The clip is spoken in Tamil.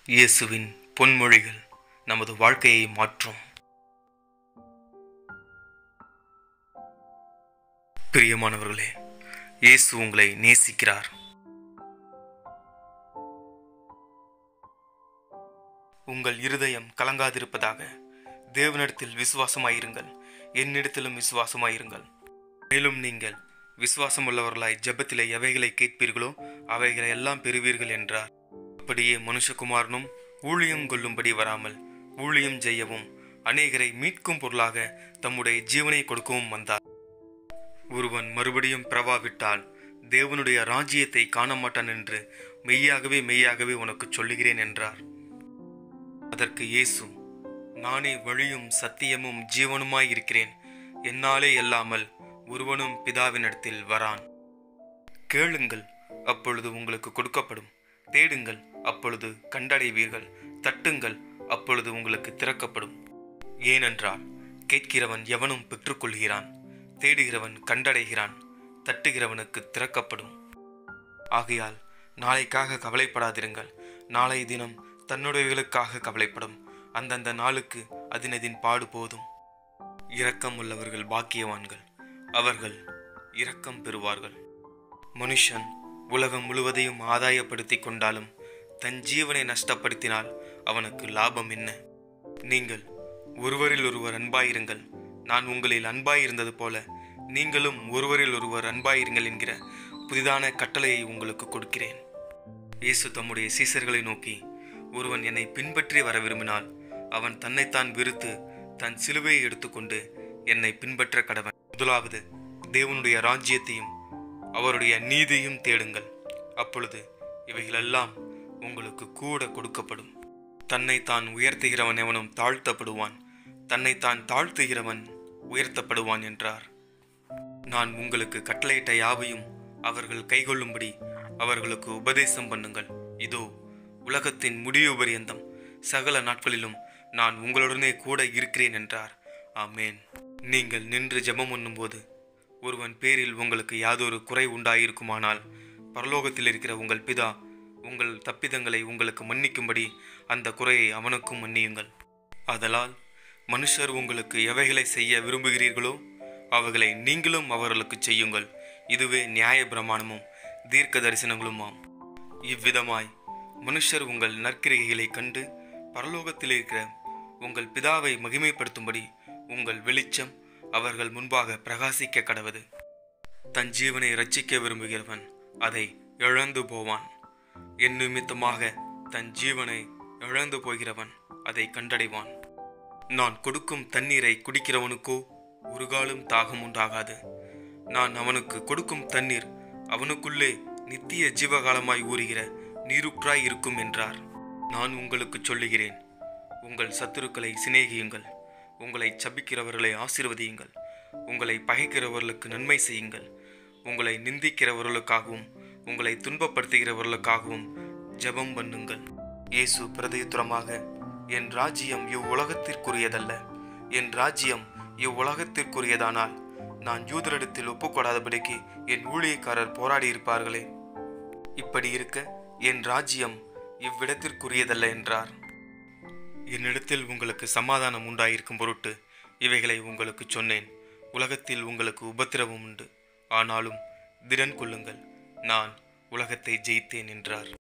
இயேசுவின் பொன்மொழிகள் நமது வாழ்க்கையை மாற்றும் பிரியமானவர்களே இயேசு உங்களை நேசிக்கிறார் உங்கள் இருதயம் கலங்காதிருப்பதாக தேவனிடத்தில் விசுவாசமாயிருங்கள் என்னிடத்திலும் விசுவாசமாயிருங்கள் மேலும் நீங்கள் விசுவாசம் உள்ளவர்களாய் ஜெபத்திலே எவைகளை கேட்பீர்களோ அவைகளை எல்லாம் பெறுவீர்கள் என்றார் அப்படியே மனுஷகுமாரனும் ஊழியம் கொள்ளும்படி வராமல் ஊழியம் செய்யவும் அநேகரை மீட்கும் பொருளாக தம்முடைய ஜீவனை கொடுக்கவும் வந்தார் ஒருவன் மறுபடியும் பிறவாவிட்டால் தேவனுடைய ராஜ்யத்தை காண மாட்டான் என்று மெய்யாகவே மெய்யாகவே உனக்கு சொல்லுகிறேன் என்றார் அதற்கு இயேசு நானே வழியும் சத்தியமும் ஜீவனுமாய் இருக்கிறேன் என்னாலே அல்லாமல் ஒருவனும் பிதாவினிடத்தில் வரான் கேளுங்கள் அப்பொழுது உங்களுக்கு கொடுக்கப்படும் தேடுங்கள் அப்பொழுது கண்டடைவீர்கள் தட்டுங்கள் அப்பொழுது உங்களுக்கு திறக்கப்படும் ஏனென்றால் கேட்கிறவன் எவனும் பெற்றுக்கொள்கிறான் தேடுகிறவன் கண்டடைகிறான் தட்டுகிறவனுக்கு திறக்கப்படும் ஆகையால் நாளைக்காக கவலைப்படாதிருங்கள் நாளை தினம் தன்னுடையவர்களுக்காக கவலைப்படும் அந்தந்த நாளுக்கு அதினதின் பாடு போதும் இரக்கம் உள்ளவர்கள் பாக்கியவான்கள் அவர்கள் இரக்கம் பெறுவார்கள் மனுஷன் உலகம் முழுவதையும் ஆதாயப்படுத்தி கொண்டாலும் தன் ஜீவனை நஷ்டப்படுத்தினால் அவனுக்கு லாபம் என்ன நீங்கள் ஒருவரில் ஒருவர் அன்பாயிருங்கள் நான் உங்களில் அன்பாயிருந்தது போல நீங்களும் ஒருவரில் ஒருவர் அன்பாயிருங்கள் என்கிற புதிதான கட்டளையை உங்களுக்கு கொடுக்கிறேன் இயேசு தம்முடைய சீசர்களை நோக்கி ஒருவன் என்னை பின்பற்றி வர விரும்பினால் அவன் தன்னைத்தான் வெறுத்து தன் சிலுவையை எடுத்துக்கொண்டு என்னை பின்பற்ற கடவன் முதலாவது தேவனுடைய ராஜ்யத்தையும் அவருடைய நீதியும் தேடுங்கள் அப்பொழுது இவைகளெல்லாம் உங்களுக்கு கூட கொடுக்கப்படும் தன்னைத்தான் உயர்த்துகிறவன் எவனும் தாழ்த்தப்படுவான் தன்னைத்தான் தாழ்த்துகிறவன் உயர்த்தப்படுவான் என்றார் நான் உங்களுக்கு கட்டளையிட்ட யாவையும் அவர்கள் கைகொள்ளும்படி அவர்களுக்கு உபதேசம் பண்ணுங்கள் இதோ உலகத்தின் முடிவு பரியந்தம் சகல நாட்களிலும் நான் உங்களுடனே கூட இருக்கிறேன் என்றார் ஆமேன் நீங்கள் நின்று ஜெபம் பண்ணும்போது ஒருவன் பேரில் உங்களுக்கு யாதொரு குறை உண்டாயிருக்குமானால் பரலோகத்தில் இருக்கிற உங்கள் பிதா உங்கள் தப்பிதங்களை உங்களுக்கு மன்னிக்கும்படி அந்த குறையை அவனுக்கும் மன்னியுங்கள் ஆதலால் மனுஷர் உங்களுக்கு எவைகளை செய்ய விரும்புகிறீர்களோ அவைகளை நீங்களும் அவர்களுக்கு செய்யுங்கள் இதுவே நியாய பிரமாணமும் தீர்க்க தரிசனங்களுமாம் இவ்விதமாய் மனுஷர் உங்கள் நற்கிரிகைகளை கண்டு பரலோகத்தில் இருக்கிற உங்கள் பிதாவை மகிமைப்படுத்தும்படி உங்கள் வெளிச்சம் அவர்கள் முன்பாக பிரகாசிக்க கடவது தன் ஜீவனை ரட்சிக்க விரும்புகிறவன் அதை இழந்து போவான் என் நிமித்தமாக தன் ஜீவனை இழந்து போகிறவன் அதை கண்டடைவான் நான் கொடுக்கும் தண்ணீரை குடிக்கிறவனுக்கோ ஒரு காலம் தாகம் உண்டாகாது நான் அவனுக்கு கொடுக்கும் தண்ணீர் அவனுக்குள்ளே நித்திய ஜீவகாலமாய் ஊறுகிற நீருற்றாய் இருக்கும் என்றார் நான் உங்களுக்கு சொல்லுகிறேன் உங்கள் சத்துருக்களை சிநேகியுங்கள் உங்களை சபிக்கிறவர்களை ஆசீர்வதியுங்கள் உங்களை பகைக்கிறவர்களுக்கு நன்மை செய்யுங்கள் உங்களை நிந்திக்கிறவர்களுக்காகவும் உங்களை துன்பப்படுத்துகிறவர்களுக்காகவும் ஜெபம் பண்ணுங்கள் இயேசு பிரதியுத்தரமாக என் ராஜ்யம் இவ்வுலகத்திற்குரியதல்ல என் ராஜ்யம் இவ்வுலகத்திற்குரியதானால் நான் யூதரிடத்தில் ஒப்புக்கொடாதபடிக்கு என் ஊழியக்காரர் போராடி இருப்பார்களே இப்படி இருக்க என் ராஜ்யம் இவ்விடத்திற்குரியதல்ல என்றார் என்னிடத்தில் உங்களுக்கு சமாதானம் உண்டாயிருக்கும் பொருட்டு இவைகளை உங்களுக்கு சொன்னேன் உலகத்தில் உங்களுக்கு உபத்திரவம் உண்டு ஆனாலும் திடன் கொள்ளுங்கள் நான் உலகத்தை ஜெயித்தேன் என்றார்